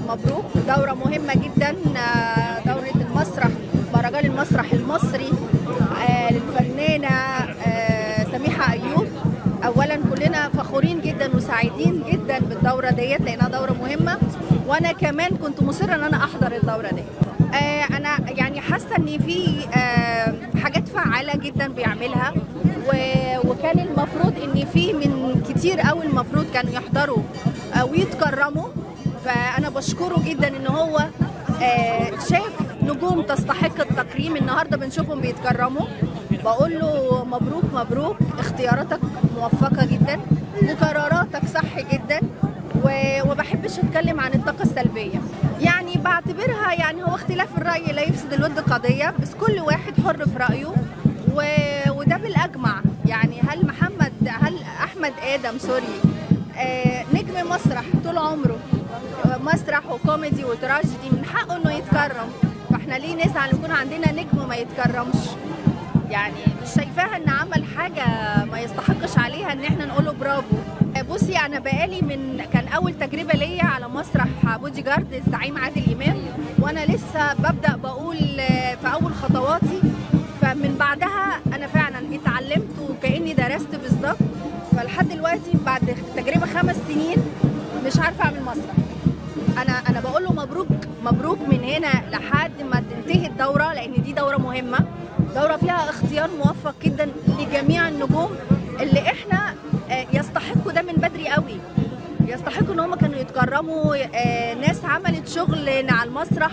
مبروك دورة مهمة جدا آه، دورة المسرح مهرجان المسرح المصري آه، للفنانة آه، سميحة أيوب أولا كلنا فخورين جدا وسعيدين جدا بالدورة ديت لأنها دورة مهمة وأنا كمان كنت مصرة إن أنا أحضر الدورة دي آه، أنا يعني حاسة إن في آه، حاجات فعالة جدا بيعملها و- وكان المفروض إن في من كتير قوي المفروض كانوا يحضروا آه، ويتكرموا فانا بشكره جدا ان هو آه، شاف نجوم تستحق التكريم النهارده بنشوفهم بيتكرموا بقول له مبروك مبروك اختياراتك موفقه جدا وقراراتك صح جدا و- وما بحبش اتكلم عن الطاقه السلبيه يعني بعتبرها يعني هو اختلاف الراي لا يفسد الود قضيه بس كل واحد حر في رايه و... وده بالاجمع يعني هل محمد هل احمد ادم سوري آه، نجم مسرح طول عمره آه، مسرح وكوميدي وتراجيدي من حقه انه يتكرم فاحنا ليه نزعل يكون عندنا نجم ما يتكرمش يعني مش شايفاها ان عمل حاجه ما يستحقش عليها ان احنا نقوله برافو آه، بصي انا بقالي من كان اول تجربه ليا على مسرح بودي جارد الزعيم عادل امام وانا لسه ببدا بقول آه، في اول خطواتي فمن بعدها انا فعلا اتعلمت وكاني درست بالظبط فلحد دلوقتي بعد تجربه خمس سنين مش عارفه اعمل مسرح انا انا بقول له مبروك مبروك من هنا لحد ما تنتهي الدوره لان دي دوره مهمه دوره فيها اختيار موفق جدا لجميع النجوم اللي احنا آه، يستحقوا ده من بدري قوي يستحقوا ان هم كانوا يتكرموا آه، ناس عملت شغل على المسرح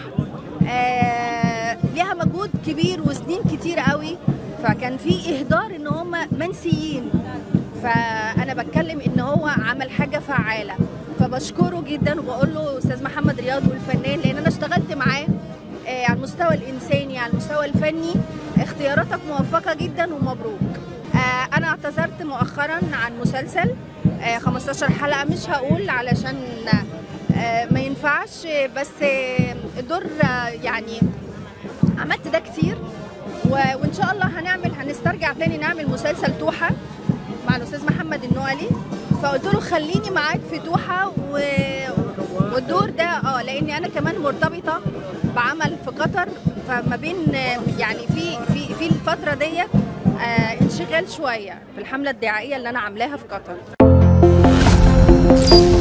آه، ليها مجهود كبير وسنين كتير قوي فكان في اهدار ان هم منسيين فانا بتكلم ان هو عمل حاجه فعاله فبشكره جدا وبقول له استاذ محمد رياض والفنان لان انا اشتغلت معاه آه، على المستوى الانساني على المستوى الفني اختياراتك موفقه جدا ومبروك آه، انا اعتذرت مؤخرا عن مسلسل آه، 15 حلقه مش هقول علشان آه، ما ينفعش بس آه، الدور آه، يعني عملت ده كتير و... وان شاء الله هنعمل هنسترجع تاني نعمل مسلسل توحه مع الاستاذ محمد النوالي فقلت له خليني معاك في توحه و... والدور ده اه لاني انا كمان مرتبطه بعمل في قطر فما بين آه، يعني في في في الفتره ديت آه انشغال شويه في الحمله الدعائيه اللي انا عاملاها في قطر